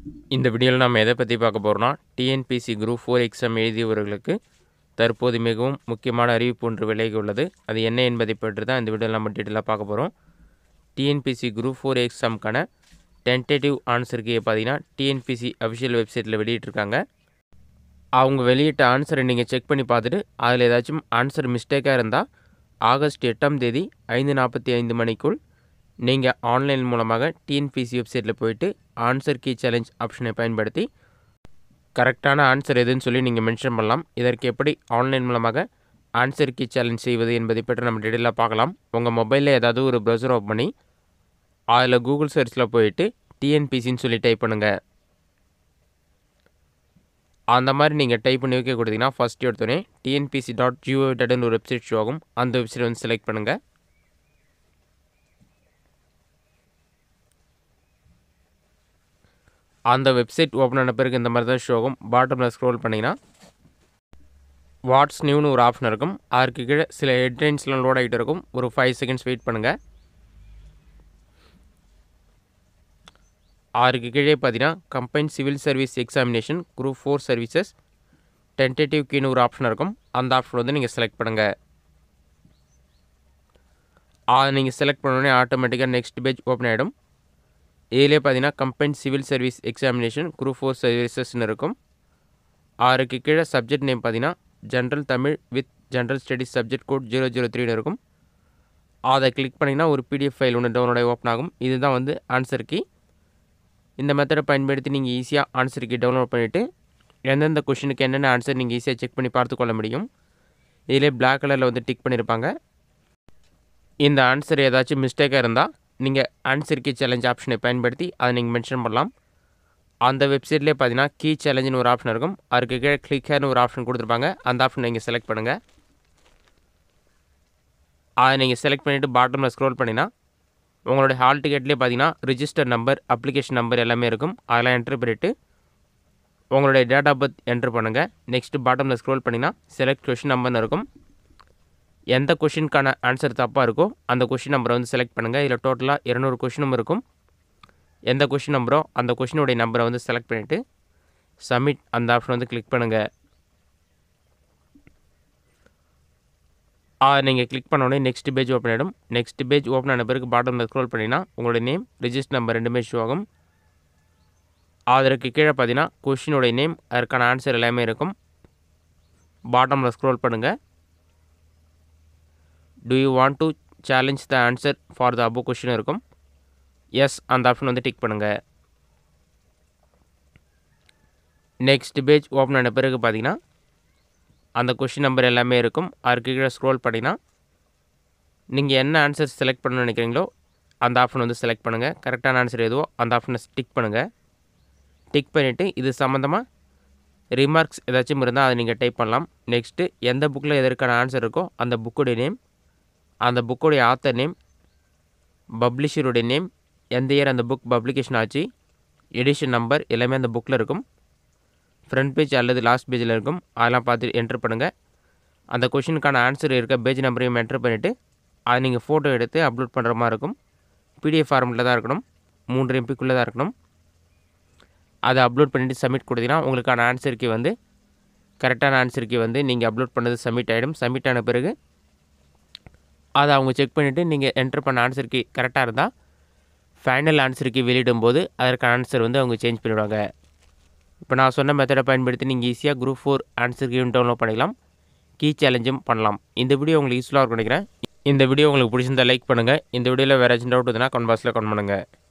இந்த வீடியோவில் நம்ம எதை பற்றி பார்க்க போகிறோம்னா டிஎன்பிசி குரூப் ஃபோர் எக்ஸாம் எழுதியவர்களுக்கு தற்போது மிகவும் முக்கியமான அறிவிப்பு ஒன்று விலகி உள்ளது அது என்ன என்பதை பற்றி தான் இந்த வீடியோவில் நம்ம டீட்டெயிலாக பார்க்க போகிறோம் டிஎன்பிசி குரூப் ஃபோர் எக்ஸாமுக்கான டென்டேட்டிவ் ஆன்சருக்கு பார்த்தீங்கன்னா டிஎன்பிசி அஃபிஷியல் வெப்சைட்டில் வெளியிட்டிருக்காங்க அவங்க வெளியிட்ட ஆன்சரை நீங்கள் செக் பண்ணி பார்த்துட்டு அதில் ஏதாச்சும் ஆன்சர் மிஸ்டேக்காக இருந்தால் ஆகஸ்ட் எட்டாம் தேதி ஐந்து நாற்பத்தி ஐந்து மணிக்குள் நீங்கள் ஆன்லைன் மூலமாக டிஎன்பிசி வெப்சைட்டில் போயிட்டு ஆன்சர் கீ சேலஞ்ச் ஆப்ஷனை பயன்படுத்தி கரெக்டான ஆன்சர் எதுன்னு சொல்லி நீங்கள் மென்ஷன் பண்ணலாம் இதற்கு எப்படி ஆன்லைன் மூலமாக ஆன்சர் கீ சேலஞ்ச் செய்வது என்பதை பற்றி நம்ம டீட்டெயிலாக பார்க்கலாம் உங்கள் மொபைலில் ஏதாவது ஒரு ப்ரௌசர் ஓப்பன் பண்ணி அதில் கூகுள் சர்ச்சில் போயிட்டு டிஎன்பிசின்னு சொல்லி டைப் பண்ணுங்கள் அந்த மாதிரி நீங்கள் டைப் பண்ணி வைக்க கொடுத்தீங்கன்னா ஃபஸ்ட் எடுத்தோடனே டிஎன்பிசி டாட் ஜிஓ டாட்னு ஒரு வெப்சைட் ஷோ ஆகும் அந்த வெப்சைட் வந்து செலக்ட் பண்ணுங்கள் அந்த வெப்சைட் ஓப்பன் ஆன பிறகு இந்த மாதிரி தான் ஷோ ஆகும் பாட்டமில் ஸ்க்ரோல் பண்ணிங்கன்னா வாட்ஸ் நியூன்னு ஒரு ஆப்ஷன் இருக்கும் அதற்கு கீழே சில ஹெட்லைன்ஸ்லாம் லோட் ஆகிட்டு இருக்கும் ஒரு ஃபைவ் செகண்ட்ஸ் வெயிட் பண்ணுங்கள் ஆறுக்கு கீழே பார்த்தீங்கன்னா combine civil service examination group four services tentative கீன்னு ஒரு ஆப்ஷன் இருக்கும் அந்த ஆப்ஷன் வந்து நீங்கள் செலக்ட் பண்ணுங்கள் அதை நீங்கள் செலக்ட் பண்ணோடனே ஆட்டோமேட்டிக்காக நெக்ஸ்ட் பேஜ் ஓப்பன் ஆகிடும் இதிலே பார்த்தீங்கன்னா combine civil service examination group four சர்வீசஸ்னு இருக்கும் ஆறுக்கு கீழே சப்ஜெக்ட் நேம் பார்த்தீங்கன்னா general Tamil with general studies subject code zero zero த்ரீன்னு இருக்கும் அதை கிளிக் பண்ணிங்கன்னா ஒரு பிடிஎஃப் ஃபைல் ஒன்று டவுன்லோட் ஓப்பன் ஆகும் இதுதான் வந்து ஆன்சர் கீ இந்த மெத்தடை பயன்படுத்தி நீங்கள் ஈஸியாக ஆன்சர் கீ டவுன்லோட் பண்ணிவிட்டு எந்தெந்த கொஷினுக்கு என்னென்ன ஆன்சர் நீங்கள் ஈஸியாக செக் பண்ணி பார்த்துக்கொள்ள முடியும் இதிலே பிளாக் கலரில் வந்து டிக் பண்ணியிருப்பாங்க இந்த ஆன்சர் ஏதாச்சும் மிஸ்டேக்காக இருந்தால் நீங்கள் ஆன்சர் கீ சேலஞ்ச் ஆப்ஷனை பயன்படுத்தி அதை நீங்கள் மென்ஷன் பண்ணலாம் அந்த வெப்சைட்லேயே பார்த்தீங்கன்னா கீ சேலஞ்சுன்னு ஒரு ஆப்ஷன் இருக்கும் அதுக்கு கீழே கிளிக் ஹேர்னு ஒரு ஆப்ஷன் கொடுத்துருப்பாங்க அந்த ஆப்ஷன் நீங்கள் செலக்ட் பண்ணுங்கள் அதை நீங்கள் செலக்ட் பண்ணிவிட்டு பாட்டமில் ஸ்க்ரோல் பண்ணிங்கன்னா உங்களுடைய ஹால் டிக்கெட்லேயே பார்த்தீங்கன்னா ரிஜிஸ்டர் நம்பர் அப்ளிகேஷன் நம்பர் எல்லாமே இருக்கும் அதெல்லாம் என்ட்ரு பண்ணிவிட்டு உங்களுடைய டேட் ஆஃப் பர்த் என்ட்ரு பண்ணுங்கள் நெக்ஸ்ட்டு பாட்டமில் ஸ்க்ரோல் பண்ணிங்கன்னா செலக்ட் கொஷின் நம்பர்னு இருக்கும் எந்த கொஷினுக்கான ஆன்சர் தப்பாக இருக்கோ அந்த கொஷின் நம்பரை வந்து செலக்ட் பண்ணுங்கள் இதில் டோட்டலாக இரநூறு கொஷினும் இருக்கும் எந்த கொஷின் நம்பரோ அந்த கொஷினுடைய நம்பரை வந்து செலக்ட் பண்ணிவிட்டு சப்மிட் அந்த ஆப்ஷன் வந்து கிளிக் பண்ணுங்கள் நீங்கள் கிளிக் பண்ணோடனே நெக்ஸ்ட் பேஜ் ஓப்பன் ஆகிடும் நெக்ஸ்ட் பேஜ் ஓப்பன் ஆன பிறகு பாட்டமில் ஸ்க்ரோல் பண்ணிங்கன்னா உங்களுடைய நேம் ரிஜிஸ்டர் நம்பர் ரெண்டுமே ஷோ ஆகும் அதற்கு கீழே பார்த்தீங்கன்னா கொஷினுடைய நேம் அதற்கான ஆன்சர் எல்லாமே இருக்கும் பாட்டமில் ஸ்க்ரோல் பண்ணுங்கள் do you want to challenge the answer for the above question இருக்கும் எஸ் அந்த ஆப்ஷன் வந்து டிக் பண்ணுங்கள் நெக்ஸ்ட் பேஜ் ஓப்பன் ஆன பிறகு பார்த்தீங்கன்னா அந்த கொஷின் நம்பர் எல்லாமே இருக்கும் அதுக்கு கீழே ஸ்க்ரோல் பண்ணிங்கன்னா நீங்கள் என்ன ஆன்சர் செலக்ட் பண்ணணும்னு நினைக்கிறீங்களோ அந்த ஆப்ஷன் வந்து செலக்ட் பண்ணுங்கள் கரெக்டான ஆன்சர் எதுவோ அந்த ஆப்ஷனை டிக் பண்ணுங்கள் டிக் பண்ணிவிட்டு இது சம்மந்தமாக ரிமார்க்ஸ் ஏதாச்சும் இருந்தால் அதை நீங்கள் டைப் பண்ணலாம் நெக்ஸ்ட்டு எந்த புக்கில் எதற்கான ஆன்சர் இருக்கோ அந்த புக்குடைய நேம் அந்த புக்குடைய ஆத்தர் நேம் பப்ளிஷருடைய நேம் எந்த இயர் அந்த புக் பப்ளிகேஷன் ஆச்சு எடிஷன் நம்பர் எல்லாமே அந்த புக்கில் இருக்கும் ஃப்ரண்ட் பேஜ் அல்லது லாஸ்ட் பேஜில் இருக்கும் அதெல்லாம் பார்த்து என்ட்ரு பண்ணுங்கள் அந்த கொஷினுக்கான ஆன்சர் இருக்க பேஜ் நம்பரையும் என்ட்ரு பண்ணிவிட்டு அதை நீங்கள் ஃபோட்டோ எடுத்து அப்லோட் பண்ணுற மாதிரி இருக்கும் பிடிஎஃப் ஃபார்மெட்டில் தான் இருக்கணும் மூன்று எம்பிக்குள்ளே தான் இருக்கணும் அதை அப்லோட் பண்ணிவிட்டு சப்மிட் கொடுத்தீங்கன்னா உங்களுக்கான ஆன்சருக்கு வந்து கரெக்டான ஆன்சருக்கு வந்து நீங்கள் அப்லோட் பண்ணது சப்மிட் ஆகிடும் சப்மிட் ஆன பிறகு அதை அவங்க செக் பண்ணிவிட்டு நீங்கள் என்ட்ரு பண்ண ஆன்சருக்கு கரெக்டாக இருந்தால் ஃபைனல் ஆன்சருக்கு வெளியிடும்போது அதற்கான ஆன்சர் வந்து அவங்க சேஞ்ச் பண்ணிவிடுவாங்க இப்போ நான் சொன்ன மெத்தடை பயன்படுத்தி நீங்கள் ஈஸியாக குரூப் ஃபோர் ஆன்சர் கீயும் டவுன்லோட் பண்ணிக்கலாம் கீ சேலஞ்சும் பண்ணலாம் இந்த வீடியோ உங்களுக்கு யூஸ்ஃபுல்லாக இருக்கும் நினைக்கிறேன் இந்த வீடியோ உங்களுக்கு பிடிச்சிருந்தா லைக் பண்ணுங்கள் இந்த வீடியோவில் வேறு ஏதாச்சும் டவுட் இருந்தால் கமெண்ட் பாக்ஸில் கமெண்ட் பண்ணுங்கள்